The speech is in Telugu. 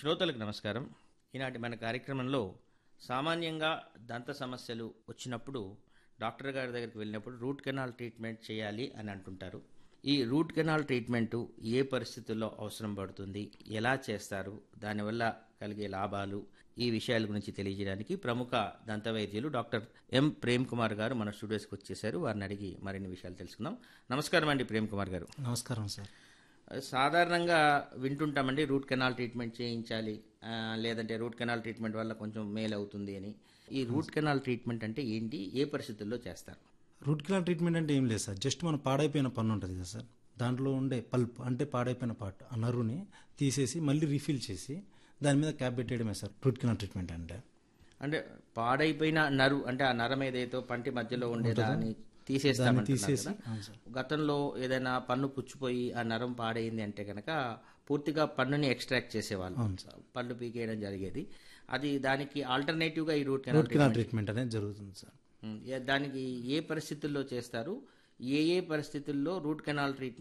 శ్రోతలకు నమస్కారం ఈనాటి మన కార్యక్రమంలో సామాన్యంగా దంత సమస్యలు వచ్చినప్పుడు డాక్టర్ గారి దగ్గరికి వెళ్ళినప్పుడు రూట్ కెనాల్ ట్రీట్మెంట్ చేయాలి అని అంటుంటారు ఈ రూట్ కెనాల్ ట్రీట్మెంటు ఏ పరిస్థితుల్లో అవసరం పడుతుంది ఎలా చేస్తారు దానివల్ల కలిగే లాభాలు ఈ విషయాల గురించి తెలియజేయడానికి ప్రముఖ దంత వైద్యులు డాక్టర్ ఎం ప్రేమ్ కుమార్ గారు మన స్టూడియోస్కి వచ్చేసారు వారిని అడిగి మరిన్ని విషయాలు తెలుసుకుందాం నమస్కారం అండి ప్రేమ్ కుమార్ గారు నమస్కారం సార్ సాధారణంగా వింటుంటామండి రూట్ కెనాల్ ట్రీట్మెంట్ చేయించాలి ఆ, లేదంటే రూట్ కెనాల్ ట్రీట్మెంట్ వల్ల కొంచెం మేలు అవుతుంది అని ఈ రూట్ కెనాల్ ట్రీట్మెంట్ అంటే ఏంటి ఏ పరిస్థితుల్లో చేస్తారు రూట్ కెనాల్ ట్రీట్మెంట్ అంటే ఏం లేదు సార్ జస్ట్ మన పాడైపోయిన పన్ను ఉంటుంది కదా సార్ దాంట్లో ఉండే పల్ప్ అంటే పాడైపోయిన పార్ట్ ఆ నరుని తీసేసి మళ్ళీ రీఫిల్ చేసి దాని మీద క్యాప్ పెట్టేయడమే సార్ రూట్ కెనాల్ ట్రీట్మెంట్ అంటే అంటే పాడైపోయిన నరు అంటే ఆ నరం ఏదైతే పంటి మధ్యలో ఉండే దాన్ని తీసేస్తామంటున్నారు తీసేసి కదా. అవును సార్ గతంలో ఏదైనా పన్ను పుచ్చిపోయి ఆ నరం పాడైంది అంటే కనుక పూర్తిగా పన్నుని ఎక్స్ట్రాక్ట్ చేసేవాళ్ళు పళ్ళు పీకేయడం జరిగేది అది దానికి ఆల్టర్నేటివ్ గా ఈ root canal root canal treatment అనేది జరుగుతుంది సార్ ఉమ్, ఏ- దానికి ఏ పరిస్థితుల్లో చేస్తారు ఏ ఏ పరిస్థితుల్లో రూట్ కెనాల్ ట్రీట్మెంట్